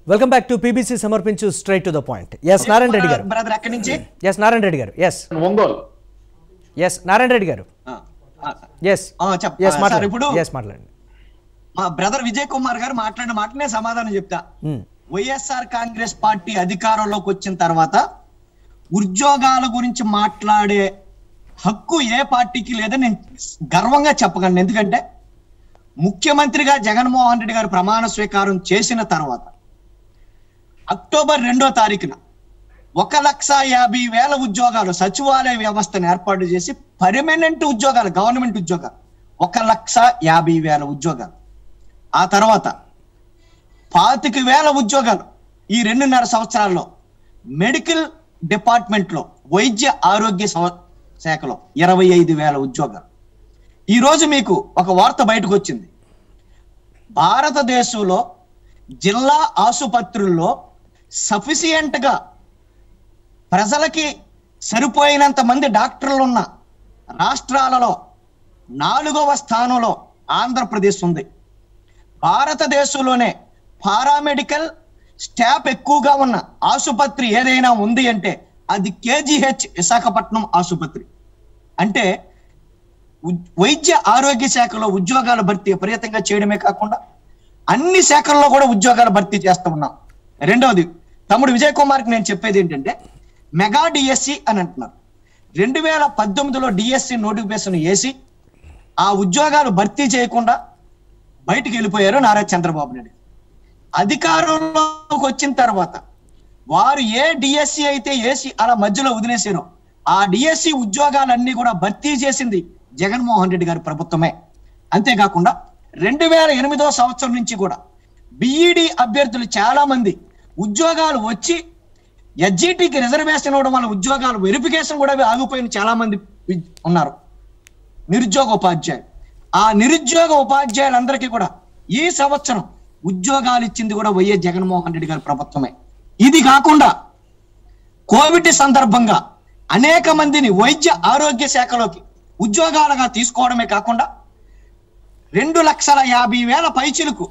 Welcome back to PBC సమర్పించు straight to the point S Narayana Reddy గారు brother ఎక్కడి నుంచి ఎస్ నారాయణ రెడ్డి గారు ఎస్ ఒంగోలు ఎస్ నారాయణ రెడ్డి గారు ఆ, ఆ, ఎస్ ఆ, చెప్ ఎస్ ఆ, సార్ మాట్లాడండి ఇప్పుడు ఎస్ మాట్లాడండి మా బ్రదర్ విజయ్ కుమార్ గారు మాట్లాడిన మాటనే సమాధానం చెప్తా మ్మ్. వైఎస్ఆర్ కాంగ్రెస్ పార్టీ అధికారంలోకి వచ్చిన తర్వాత ఉద్యోగాల గురించి మాట్లాడే హక్కు ఏ పార్టీకి లేదని నేను గర్వంగా చెప్పగలను ఎందుకంటే ముఖ్యమంత్రిగా జగన్మోహన్ రెడ్డి గారు ప్రమాణ స్వీకారం చేసిన తర్వాత అక్టోబర్ రెండో తారీఖున ఒక లక్ష యాభై వేల ఉద్యోగాలు సచివాలయ వ్యవస్థను ఏర్పాటు చేసి పర్మనెంట్ ఉద్యోగాలు గవర్నమెంట్ ఉద్యోగాలు ఒక లక్ష యాభై వేల ఉద్యోగాలు ఆ తర్వాత పాతిక వేల ఉద్యోగాలు ఈ రెండున్నర సంవత్సరాల్లో మెడికల్ డిపార్ట్మెంట్లో వైద్య ఆరోగ్య సవ- శాఖలో ఇరవై ఐదు వేల ఉద్యోగాలు ఈరోజు మీకు ఒక వార్త బయటకు వచ్చింది భారతదేశంలో జిల్లా ఆసుపత్రుల్లో సఫిసియెంట్ గా ప్రజలకి సరిపోయినంత మంది డాక్టర్లు ఉన్న రాష్ట్రాలలో నాలుగవ స్థానంలో ఆంధ్రప్రదేశ్ ఉంది భారతదేశంలోనే పారామెడికల్ స్టాఫ్ ఎక్కువగా ఉన్న ఆసుపత్రి ఏదైనా ఉంది అంటే అది కేజీహెచ్ విశాఖపట్నం ఆసుపత్రి అంటే ఉ- వైద్య ఆరోగ్య శాఖలో ఉద్యోగాల భర్తీ విపరీతంగా చేయడమే కాకుండా అన్ని శాఖల్లో కూడా ఉద్యోగాల భర్తీ చేస్తూ ఉన్నాం రెండవది తమ్ముడు విజయ్ కుమార్కి నేను చెప్పేది ఏంటంటే మెగా డిఎస్సి అని అంటున్నారు రెండు వేల పద్దెనిమిదిలో డిఎస్సి నోటిఫికేషన్ వేసి ఆ ఉద్యోగాలు భర్తీ చేయకుండా బయటికి వెళ్ళిపోయారు నారా చంద్రబాబు నాయుడు అధికారంలోకి వచ్చిన తర్వాత వారు ఏ డిఎస్సి అయితే ఏసి అలా మధ్యలో వదిలేసారో ఆ డిఎస్సి ఉద్యోగాలన్నీ కూడా భర్తీ చేసింది జగన్మోహన్ రెడ్డి గారి ప్రభుత్వమే అంతేకాకుండా రెండు వేల ఎనిమిదో సంవత్సరం నుంచి కూడా బిఈడి అభ్యర్థులు చాలా మంది ఉద్యోగాలు వచ్చి ఎస్జిటికి రిజర్వేషన్ ఇవ్వడం వల్ల ఉద్యోగాలు వెరిఫికేషన్ కూడా ఆగిపోయిన చాలా మంది వి- ఉన్నారు నిరుద్యోగ ఉపాధ్యాయులు ఆ నిరుద్యోగ ఉపాధ్యాయులందరికీ కూడా ఈ సంవత్సరం ఉద్యోగాలు ఇచ్చింది కూడా వైఎస్ జగన్మోహన్ రెడ్డి గారి ప్రభుత్వమే ఇది కాకుండా కోవిడ్ సందర్భంగా అనేక మందిని వైద్య ఆరోగ్య శాఖలోకి ఉద్యోగాలుగా తీసుకోవడమే కాకుండా రెండు లక్షల యాభై వేల పైచిలకు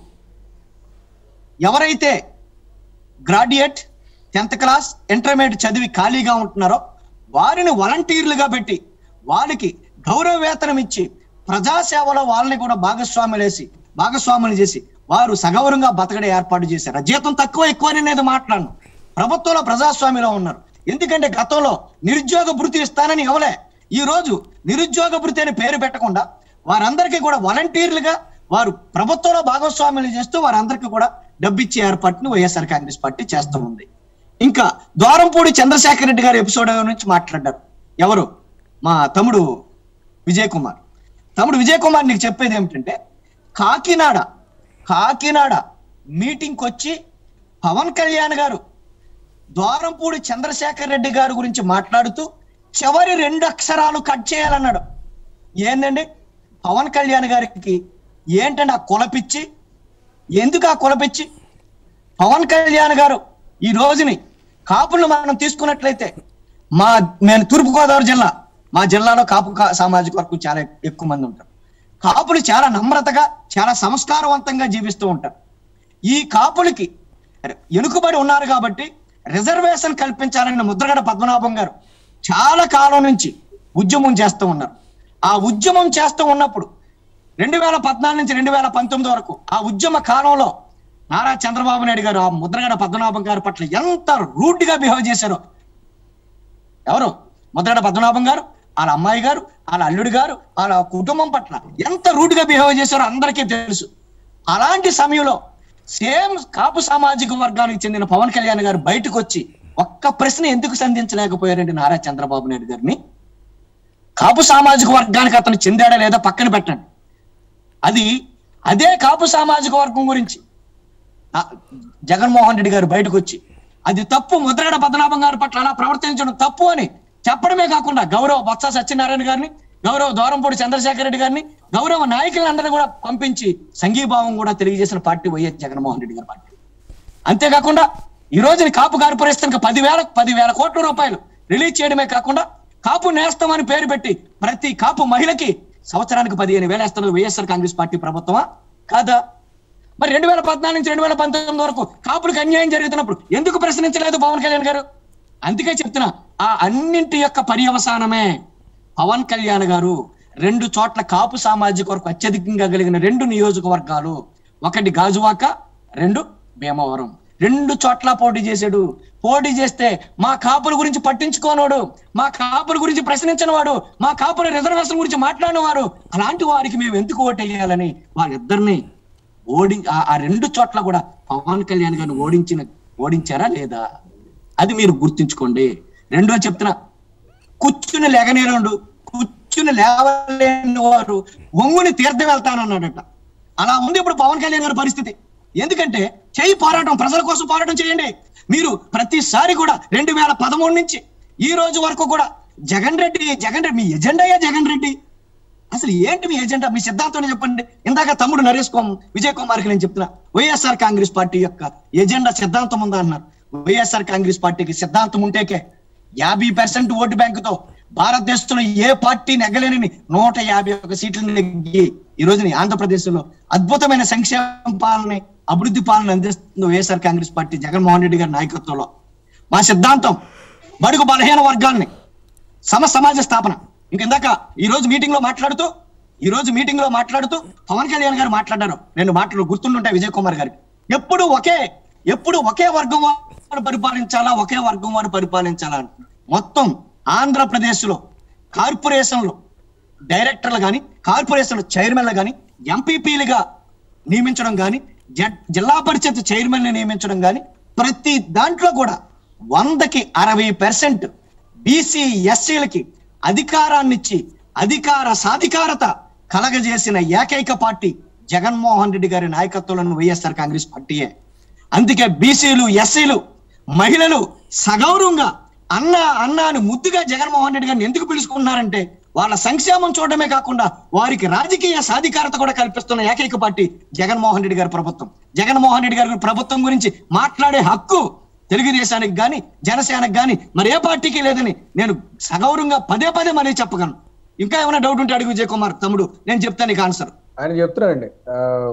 ఎవరైతే గ్రాడ్యుయేట్ టెన్త్ క్లాస్ ఇంటర్మీడియట్ చదివి ఖాళీగా ఉంటున్నారో వారిని వాలంటీర్లుగా పెట్టి వాళ్ళకి గౌరవ వేతనం ఇచ్చి ప్రజాసేవలో వాళ్ళని కూడా భాగస్వాములేసి భాగస్వాములు చేసి వారు సగౌరవంగా బతకడే ఏర్పాటు చేశారు ఆ జీతం తక్కువ ఎక్కువ అనేది మాట్లాడను ప్రభుత్వంలో ప్రజాస్వామ్యంలో ఉన్నారు ఎందుకంటే గతంలో నిరుద్యోగ భృతి ఇస్తానని ఇవ్వలే ఈ రోజు నిరుద్యోగ భృతి అని పేరు పెట్టకుండా వారందరికీ కూడా వాలంటీర్లుగా వారు ప్రభుత్వంలో భాగస్వామ్యాలు చేస్తూ వారందరికీ కూడా డబ్బిచ్చే ఏర్పాటుని వైఎస్ఆర్ కాంగ్రెస్ పార్టీ చేస్తూ ఉంది ఇంకా ద్వారంపూడి చంద్రశేఖర్ రెడ్డి గారి ఎపిసోడ్ నుంచి మాట్లాడారు ఎవరు మా తమ్ముడు విజయ్ కుమార్ తమ్ముడు విజయ్ కుమార్ నీకు చెప్పేది ఏమిటంటే కాకినాడ కాకినాడ మీటింగ్కి వచ్చి పవన్ కళ్యాణ్ గారు ద్వారంపూడి చంద్రశేఖర్ రెడ్డి గారి గురించి మాట్లాడుతూ చివరి రెండు అక్షరాలు కట్ చేయాలన్నాడు ఏందండి పవన్ కళ్యాణ్ గారికి ఏంటండి ఆ కులపిచ్చి ఎందుకు ఆ కులపిచ్చి పవన్ కళ్యాణ్ గారు ఈ రోజుని కాపులను మనం తీసుకున్నట్లయితే మా నేను తూర్పుగోదావరి జిల్లా మా జిల్లాలో కాపు కా- సామాజిక వర్గం చాలా ఎక్కువ మంది ఉంటారు కాపులు చాలా నమ్రతగా చాలా సంస్కారవంతంగా జీవిస్తూ ఉంటారు ఈ కాపులకి ఎనుకబడి ఉన్నారు కాబట్టి రిజర్వేషన్ కల్పించాలని ముద్రగడ పద్మనాభం గారు చాలా కాలం నుంచి ఉద్యమం చేస్తూ ఉన్నారు ఆ ఉద్యమం చేస్తూ ఉన్నప్పుడు రెండు వేల పద్నాలుగు నుంచి రెండు వేల పంతొమ్మిది వరకు ఆ ఉద్యమ కాలంలో నారా చంద్రబాబు నాయుడు గారు ఆ ముద్రగడ పద్మనాభం గారి పట్ల ఎంత రూడ్ గా బిహేవ్ చేశారో ఎవరు ముద్రగడ పద్మనాభం గారు వాళ్ళ అమ్మాయి గారు వాళ్ళ అల్లుడు గారు వాళ్ళ కుటుంబం పట్ల ఎంత రూడ్ గా బిహేవ్ చేశారో అందరికీ తెలుసు అలాంటి సమయంలో సేమ్ కాపు సామాజిక వర్గానికి చెందిన పవన్ కళ్యాణ్ గారు బయటకు వచ్చి ఒక్క ప్రశ్న ఎందుకు సంధించలేకపోయారండి నారా చంద్రబాబు నాయుడు గారిని కాపు సామాజిక వర్గానికి అతను చెందాడా లేదా పక్కన పెట్టండి అది అదే కాపు సామాజిక వర్గం గురించి ఆ, జగన్మోహన్ రెడ్డి గారు బయటకు వచ్చి అది తప్పు ముద్రగడ పద్మనాభం గారి పట్ల అలా ప్రవర్తించడం తప్పు అని చెప్పడమే కాకుండా గౌరవ బొత్స సత్యనారాయణ గారిని గౌరవ దూరంపూడి చంద్రశేఖర రెడ్డి గారిని గౌరవ నాయకులందరినీ కూడా పంపించి సంఘీభావం కూడా తెలియజేసిన పార్టీ వైఎస్ జగన్మోహన్ రెడ్డి గారి పార్టీ అంతేకాకుండా ఈ రోజుని కాపు కార్పొరేషన్ పదివేల పదివేల కోట్ల రూపాయలు రిలీజ్ చేయడమే కాకుండా కాపు నేస్తం అని పేరు పెట్టి ప్రతి కాపు మహిళకి సంవత్సరానికి పదిహేను వేలు వేస్తున్నది వైఎస్ఆర్ కాంగ్రెస్ పార్టీ ప్రభుత్వమా కాదా మరి రెండు వేల పద్నాలుగు నుంచి రెండు వేల పంతొమ్మిది వరకు కాపులకు అన్యాయం జరుగుతున్నప్పుడు ఎందుకు ప్రశ్నించలేదు పవన్ కళ్యాణ్ గారు అందుకే చెప్తున్నా ఆ అన్నింటి యొక్క పర్యవసానమే పవన్ కళ్యాణ్ గారు రెండు చోట్ల కాపు సామాజిక వరకు అత్యధికంగా కలిగిన రెండు నియోజకవర్గాలు ఒకటి గాజువాక రెండు భీమవరం రెండు చోట్ల పోటీ చేశాడు పోటీ చేస్తే మా కాపుల గురించి పట్టించుకోనోడు మా కాపుల గురించి ప్రశ్నించిన వాడు మా కాపుల రిజర్వేషన్ గురించి మాట్లాడిన వాడు అలాంటి వారికి మేము ఎందుకు ఓటేయాలని వారిద్దరిని ఓడి ఆ- ఆ రెండు చోట్ల కూడా పవన్ కళ్యాణ్ గారిని ఓడించిన ఓడించారా లేదా అది మీరు గుర్తుంచుకోండి రెండో చెప్తున్నా కూర్చుని లేగనేరుండు కూర్చుని లేవలేని వారు ఒంగుని తీర్థం వెళ్తానన్నాడట అలా ఉంది ఇప్పుడు పవన్ కళ్యాణ్ గారి పరిస్థితి ఎందుకంటే చేయి పోరాటం ప్రజల కోసం పోరాటం చేయండి మీరు ప్రతిసారి కూడా రెండు వేల పదమూడు నుంచి ఈ రోజు వరకు కూడా జగన్ రెడ్డి జగన్ రెడ్డి మీ ఎజెండాయే జగన్ రెడ్డి అసలు ఏంటి మీ ఎజెండా మీ సిద్ధాంతం చెప్పండి ఇందాక తమ్ముడు నరేష్ కుమార్ విజయ్ కుమార్ కి నేను చెప్తున్నా వైఎస్ఆర్ కాంగ్రెస్ పార్టీ యొక్క ఎజెండా సిద్ధాంతం ఉందా అన్నారు వైఎస్ఆర్ కాంగ్రెస్ పార్టీకి సిద్ధాంతం ఉంటేకే యాభై పర్సెంట్ ఓటు బ్యాంకుతో భారతదేశంలో ఏ పార్టీ నెగ్గలేని నూట యాభై ఒక సీట్లు నెగ్గి ఈ రోజుని ఆంధ్రప్రదేశ్ లో అద్భుతమైన సంక్షేమ పాలన అభివృద్ధి పాలన అందిస్తుంది YSR Congress party Jaganmohan Reddy గారి నాయకత్వంలో మా సిద్ధాంతం బడుగు బలహీన వర్గాల్ని సమ సమాజ స్థాపన ఇంక ఇందాక ఈ రోజు మీటింగ్ లో మాట్లాడుతూ ఈ రోజు మీటింగ్ లో మాట్లాడుతూ పవన్ కళ్యాణ్ గారు మాట్లాడారు నేను మాటలు గుర్తుండుంటాయి విజయ్ కుమార్ గారికి ఎప్పుడు ఒకే ఎప్పుడు ఒకే వర్గం వారు పరిపాలించాలా ఒకే వర్గం వారు పరిపాలించాలా అని. మొత్తం ఆంధ్రప్రదేశ్ లో కార్పొరేషన్లు డైరెక్టర్లు కానీ కార్పొరేషన్ చైర్మన్లు కానీ ఎంపీపీలుగా నియమించడం కానీ జిల్లా పరిషత్ చైర్మన్ నియమించడం కానీ ప్రతి దాంట్లో కూడా వందకి అరవై పర్సెంట్ బీసీ ఎస్సీలకి అధికారాన్ని ఇచ్చి అధికార సాధికారత కలగజేసిన ఏకైక పార్టీ జగన్మోహన్ రెడ్డి గారి నాయకత్వంలోని వైఎస్ఆర్ కాంగ్రెస్ పార్టీయే అందుకే బీసీలు ఎస్సీలు మహిళలు సగౌరవంగా అన్న అన్న అని ముద్దుగా జగన్మోహన్ రెడ్డి గారిని ఎందుకు పిలుచుకుంటున్నారంటే వాళ్ళ సంక్షేమం చూడడమే కాకుండా వారికి రాజకీయ సాధికారత కూడా కల్పిస్తున్న ఏకైక పార్టీ జగన్మోహన్ రెడ్డి గారి ప్రభుత్వం జగన్మోహన్ రెడ్డి గారి ప్రభుత్వం గురించి మాట్లాడే హక్కు తెలుగుదేశానికి గాని జనసేనకి గాని మరి ఏ పార్టీకి లేదని నేను సగౌరవంగా పదే పదే మరీ చెప్పగలను ఇంకా ఏమైనా డౌట్ ఉంటే అడుగు విజయ్ కుమార్ తమ్ముడు నేను చెప్తాను నీకు ఆన్సర్ ఆయన చెప్తున్నారండి ఆ,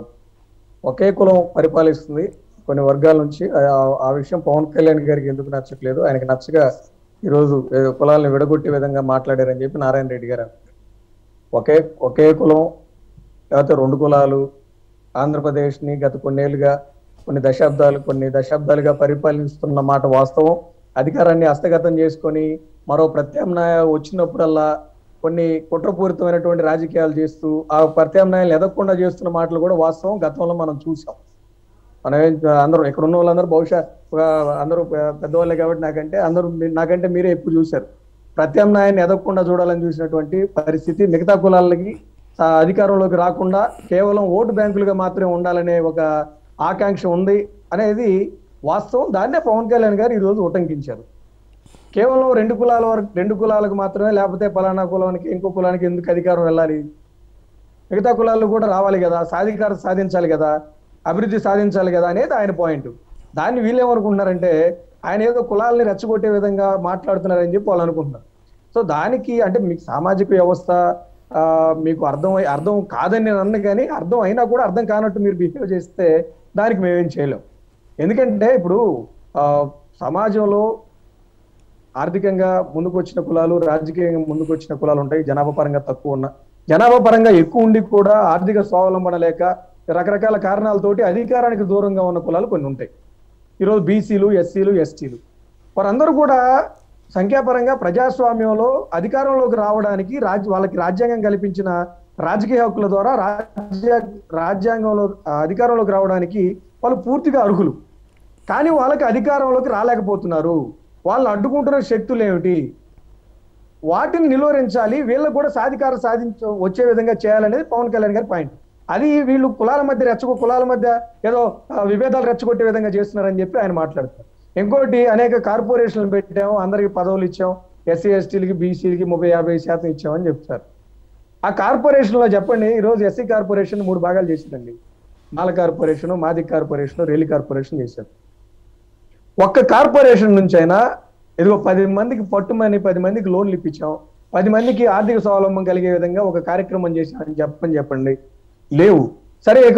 ఒకే కులం పరిపాలిస్తుంది కొన్ని వర్గాల నుంచి ఆ- ఆ విషయం పవన్ కళ్యాణ్ గారికి ఎందుకు నచ్చట్లేదు ఆయనకి నచ్చగా ఈరోజు ఏదో కులాలను విడగొట్టే విధంగా మాట్లాడారని చెప్పి నారాయణ రెడ్డి గారు అన్నారు. ఒకే ఒకే కులం లేకపోతే రెండు కులాలు ఆంధ్రప్రదేశ్ని గత కొన్నేళ్లుగా కొన్ని దశాబ్దాలు కొన్ని దశాబ్దాలుగా పరిపాలిస్తున్న మాట వాస్తవం అధికారాన్ని హస్తగతం చేసుకొని మరో ప్రత్యామ్నాయ వచ్చినప్పుడల్లా కొన్ని కుట్రపూరితమైనటువంటి రాజకీయాలు చేస్తూ ఆ ప్రత్యామ్నాయాలు ఎదగకుండా చేస్తున్న మాటలు కూడా వాస్తవం గతంలో మనం చూసాం మనం ఏం అందరూ ఇక్కడ ఉన్న వాళ్ళందరూ బహుశా ఒక అందరూ పె- పెద్దవాళ్ళే కాబట్టి నాకంటే అందరూ మీ- నాకంటే మీరే ఎక్కువ చూశారు ప్రత్యామ్నాయాన్ని ఎదగకుండా చూడాలని చూసినటువంటి పరిస్థితి మిగతా కులాలకి ఆ, అధికారంలోకి రాకుండా కేవలం ఓటు బ్యాంకులుగా మాత్రమే ఉండాలనే ఒక ఆకాంక్ష ఉంది అనేది వాస్తవం దాన్నే పవన్ కళ్యాణ్ గారు ఈరోజు ఉటంకించారు కేవలం రెండు కులాల వరకు రెండు కులాలకు మాత్రమే లేకపోతే పలానా కులానికి ఇంకో కులానికి ఎందుకు అధికారం వెళ్ళాలి మిగతా కులాలు కూడా రావాలి కదా సాధికారత సాధించాలి కదా అభివృద్ధి సాధించాలి కదా అనేది ఆయన పాయింట్ దాన్ని వీళ్ళు ఏమనుకుంటున్నారంటే ఆయన ఏదో కులాలని రెచ్చగొట్టే విధంగా మాట్లాడుతున్నారని చెప్పి వాళ్ళు అనుకుంటున్నారు సో దానికి అంటే మీకు సామాజిక వ్యవస్థ ఆ, మీకు అర్థం అయి- అర్థం కాదని నేను అన్న కానీ అర్థం అయినా కూడా అర్థం కానట్టు మీరు బిహేవ్ చేస్తే దానికి మేమేం చేయలేం ఎందుకంటే ఇప్పుడు ఆ, సమాజంలో ఆర్థికంగా ముందుకు వచ్చిన కులాలు రాజకీయంగా ముందుకు వచ్చిన కులాలు ఉంటాయి జనాభా పరంగా తక్కువ ఉన్న జనాభా పరంగా ఎక్కువ ఉండి కూడా ఆర్థిక స్వావలంబన లేక రకరకాల కారణాలతోటి అధికారానికి దూరంగా ఉన్న కులాలు కొన్ని ఉంటాయి ఈరోజు బీసీలు ఎస్సీలు ఎస్టీలు వారందరూ కూడా సంఖ్యాపరంగా ప్రజాస్వామ్యంలో అధికారంలోకి రావడానికి రాజ్య వాళ్ళకి రాజ్యాంగం కల్పించిన రాజకీయ హక్కుల ద్వారా రాజ్య రాజ్యాంగంలో ఆ, అధికారంలోకి రావడానికి వాళ్ళు పూర్తిగా అర్హులు కానీ వాళ్ళకి అధికారంలోకి రాలేకపోతున్నారు వాళ్ళు అడ్డుకుంటున్న శక్తులు ఏమిటి వాటిని నిలువరించాలి వీళ్ళకు కూడా సాధికార సాధించ వచ్చే విధంగా చేయాలనేది పవన్ కళ్యాణ్ గారి పాయింట్ అది వీళ్ళు కులాల మధ్య రెచ్చగొ కులాల మధ్య ఏదో ఆ, విభేదాలు రెచ్చగొట్టే విధంగా చేస్తున్నారని చెప్పి ఆయన మాట్లాడతారు ఇంకోటి అనేక కార్పొరేషన్లు పెట్టాము అందరికి పదవులు ఇచ్చాం ఎస్సీ ఎస్టీలకి బీసీలకి ముప్పై యాభై శాతం ఇచ్చామని చెప్తారు ఆ కార్పొరేషన్ లో చెప్పండి ఈరోజు ఎస్సీ కార్పొరేషన్ మూడు భాగాలు చేసిందండి మాల కార్పొరేషన్ మాది కార్పొరేషన్ రైలు కార్పొరేషన్ చేశారు ఒక్క కార్పొరేషన్ నుంచి అయినా ఇదిగో పది మందికి పట్టుమని పది మందికి లోన్లు ఇప్పించాం పది మందికి ఆర్థిక స్వావలంబం కలిగే విధంగా ఒక కార్యక్రమం చేశామని చెప్పని చెప్పండి లేవు సరే ఇక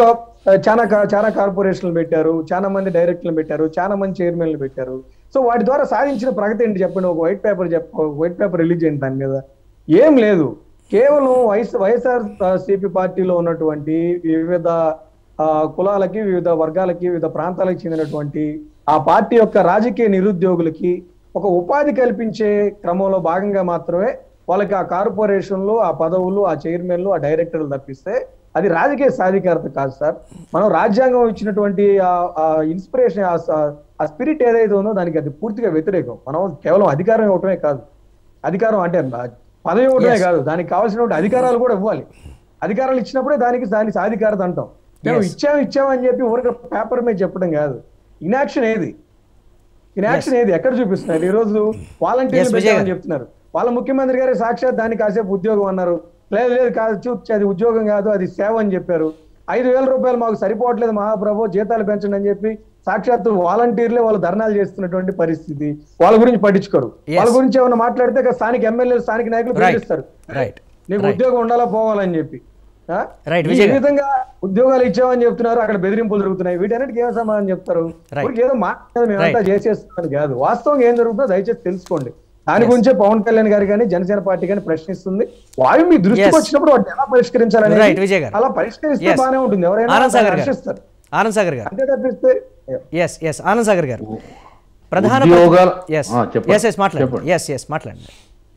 ఆ, చాలా కా- చాలా కార్పొరేషన్లు పెట్టారు చాలా మంది డైరెక్టర్లు పెట్టారు చాలా మంది చైర్మన్లు పెట్టారు సో వాటి ద్వారా సాధించిన ప్రగతి ఏంటి చెప్పండి ఒక వైట్ పేపర్ చెప్ప వైట్ పేపర్ రిలీజ్ చేయండి దాని మీద ఏం లేదు కేవలం వైఎస్ వైఎస్ఆర్ సిపి పార్టీలో ఉన్నటువంటి వివిధ ఆ, కులాలకి వివిధ వర్గాలకి వివిధ ప్రాంతాలకు చెందినటువంటి ఆ పార్టీ యొక్క రాజకీయ నిరుద్యోగులకి ఒక ఉపాధి కల్పించే క్రమంలో భాగంగా మాత్రమే వాళ్ళకి ఆ కార్పొరేషన్లు ఆ పదవులు ఆ చైర్మన్లు ఆ డైరెక్టర్లు తప్పిస్తే అది రాజకీయ సాధికారత కాదు సార్ మనం రాజ్యాంగం ఇచ్చినటువంటి ఆ- ఆ ఇన్స్పిరేషన్ ఆ స్పిరిట్ ఏదైతే ఉందో దానికి అది పూర్తిగా వ్యతిరేకం మనం కేవలం అధికారం ఇవ్వటమే కాదు అధికారం అంటే నా- పదవి ఇవ్వడమే Yes. కాదు దానికి కావాల్సినటువంటి అధికారాలు కూడా ఇవ్వాలి అధికారాలు ఇచ్చినప్పుడే దానికి దాని సాధికారత అంటాం మేము Yes. ఇచ్చాం ఇచ్చాం అని చెప్పి ఊరికి పేపర్ మీద చెప్పడం కాదు ఇనాక్షన్ ఏది ఇనాక్షన్ ఏది ఎక్కడ చూపిస్తున్నారు ఈ రోజు వాలంటీర్లు Yes, విజయ్ పెట్టామని గారు. చెప్తున్నారు వాళ్ళ ముఖ్యమంత్రి గారు సాక్షాత్ దానికి కాసేపు ఉద్యోగం అన్నారు లేదు లేదు కాదు చూ- అది ఉద్యోగం కాదు అది సేవ అని చెప్పారు ఐదు వేల రూపాయలు మాకు సరిపోవట్లేదు మహాప్రభు జీతాలు పెంచండి అని చెప్పి సాక్షాత్తు వాలంటీర్లే వాళ్ళు ధర్నాలు చేస్తున్నటువంటి పరిస్థితి వాళ్ళ గురించి పట్టించుకోరు Yes. వాళ్ళ గురించి ఏమైనా మాట్లాడితే ఇక స్థానిక ఎమ్మెల్యేలు స్థానిక నాయకులు Right. ప్రశ్నిస్తారు Right. నీకు Right. ఉద్యోగం ఉండాలా పోవాలని చెప్పి ఆ? Right, ఈ విజయ్ గారు. విధంగా ఉద్యోగాలు ఇచ్చామని చెప్తున్నారు అక్కడ బెదిరింపులు జరుగుతున్నాయి వీటన్నిటికి ఏం సమాధానం చెప్తారు Right. ఊరికి ఏదో మాట మేమంతా Right. చేసేస్తున్నాను కాదు వాస్తవం ఏం జరుగుతుందో దయచేసి తెలుసుకోండి దాని గురించే పవన్ కళ్యాణ్ గారు కానీ జనసేన పార్టీ కానీ ప్రశ్నిస్తుంది వాయు మీ దృష్టికి Yes. వచ్చినప్పుడు వాటిని ఎలా పరిష్కరించాలని Right, విజయ్ గారు. అలా పరిష్కరిస్తే Yes. బానే ఉంటుంది ఎవరైనా ఆనంద్ సాగర్ గారు హర్షిస్తారు ఆనంద్ సాగర్ గారు అంతే తప్పిస్తే ఎస్ ఎస్ ఆనంద్ సాగర్ గారు ప్రధాన ఉద్యోగాల- ఎస్ ఆ, చెప్పండి. ఎస్ ఎస్ మాట్లాడండి చెప్పండి. ఎస్ ఎస్ మాట్లాడండి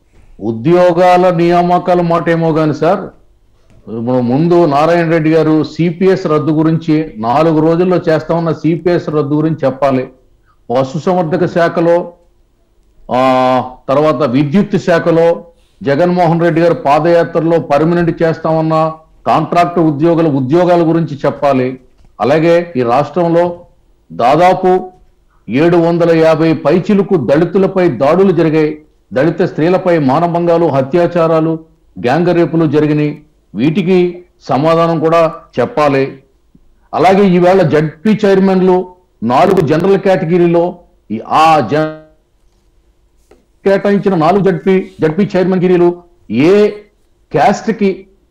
ఉద్యోగాల నియామకాల మాట ఏమో కానీ సార్ ఇప్పుడు ముందు నారాయణ రెడ్డి గారు సిపిఎస్ రద్దు గురించి నాలుగు రోజుల్లో చేస్తామన్న సిపిఎస్ రద్దు గురించి చెప్పాలి పశుసంవర్ధక శాఖలో ఆ తర్వాత విద్యుత్ శాఖలో జగన్మోహన్ రెడ్డి గారు పాదయాత్రలో పర్మనెంట్ చేస్తామన్న కాంట్రాక్ట్ ఉద్యోగుల ఉద్యోగాల గురించి చెప్పాలి అలాగే ఈ రాష్ట్రంలో దాదాపు ఏడు వందల యాభై పైచిలుకు దళితులపై దాడులు జరిగాయి దళిత స్త్రీలపై మానభంగాలు అత్యాచారాలు గ్యాంగ్ రేపులు జరిగినాయి వీటికి సమాధానం కూడా చెప్పాలి అలాగే ఈవేళ జడ్పీ చైర్మన్లు నాలుగు జనరల్ కేటగిరీలో ఈ- ఆ జ కేటాయించిన నాలుగు జడ్పీ జడ్పీ చైర్మన్ గిరీలు ఏ క్యాస్ట్ కి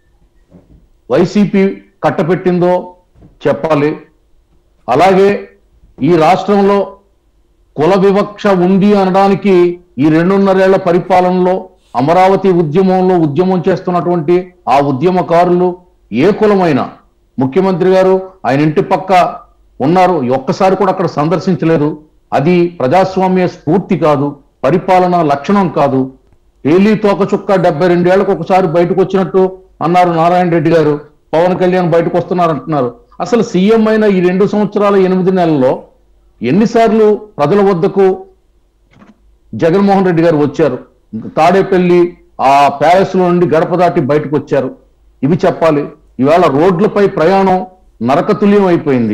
వైసీపీ కట్టపెట్టిందో చెప్పాలి అలాగే ఈ రాష్ట్రంలో కుల వివక్ష ఉంది అనడానికి ఈ రెండున్నరేళ్ల పరిపాలనలో అమరావతి ఉద్యమంలో ఉద్యమం చేస్తున్నటువంటి ఆ ఉద్యమకారులు ఏ కులమైనా ముఖ్యమంత్రి గారు ఆయన ఇంటి పక్క ఉన్నారు ఒక్కసారి కూడా అక్కడ సందర్శించలేదు అది ప్రజాస్వామ్య స్ఫూర్తి కాదు పరిపాలన లక్షణం కాదు ఏలీ తోక చుక్క డెబ్బై రెండేళ్లకు ఒకసారి బయటకు వచ్చినట్టు అన్నారు నారాయణ రెడ్డి గారు పవన్ కళ్యాణ్ బయటకు వస్తున్నారు అంటున్నారు అసలు సీఎం అయిన ఈ రెండు సంవత్సరాల ఎనిమిది నెలల్లో ఎన్నిసార్లు ప్రజల వద్దకు జగన్మోహన్ రెడ్డి గారు వచ్చారు తాడేపల్లి ఆ ప్యాలెస్ లో నుండి గడప దాటి బయటకు వచ్చారు ఇవి చెప్పాలి ఇవాళ రోడ్లపై ప్రయాణం నరకతుల్యం అయిపోయింది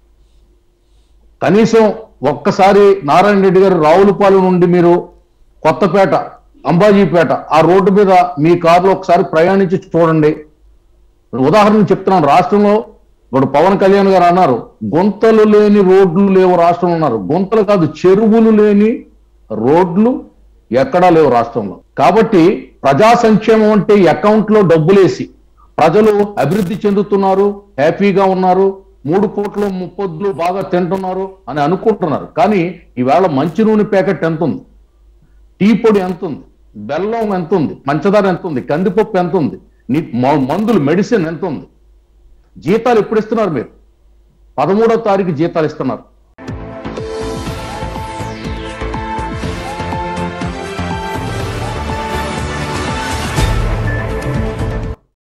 కనీసం ఒక్కసారి నారాయణ రెడ్డి గారు రావులపాలెం నుండి మీరు కొత్తపేట అంబాజీపేట ఆ రోడ్డు మీద మీ కారులో ఒకసారి ప్రయాణించి చూడండి ఉదాహరణ చెప్తున్నాను రాష్ట్రంలో ఇప్పుడు పవన్ కళ్యాణ్ గారు అన్నారు గుంతలు లేని రోడ్లు లేవు రాష్ట్రంలో ఉన్నారు గుంతలు కాదు చెరువులు లేని రోడ్లు ఎక్కడా లేవు రాష్ట్రంలో కాబట్టి ప్రజా సంక్షేమం అంటే అకౌంట్ లో డబ్బులేసి ప్రజలు అభివృద్ధి చెందుతున్నారు హ్యాపీగా ఉన్నారు మూడు పూట్లు ముప్పొద్దులు బాగా తింటున్నారు అని అనుకుంటున్నారు కానీ ఈవేళ మంచి నూనె ప్యాకెట్ ఎంత ఉంది టీ పొడి ఎంత ఉంది బెల్లం ఎంత ఉంది పంచదార ఎంత ఉంది కందిపప్పు ఎంత ఉంది నీ మ- మందులు మెడిసిన్ ఎంత ఉంది జీతాలు ఎప్పుడు ఇస్తున్నారు మీరు పదమూడవ తారీఖు జీతాలు ఇస్తున్నారు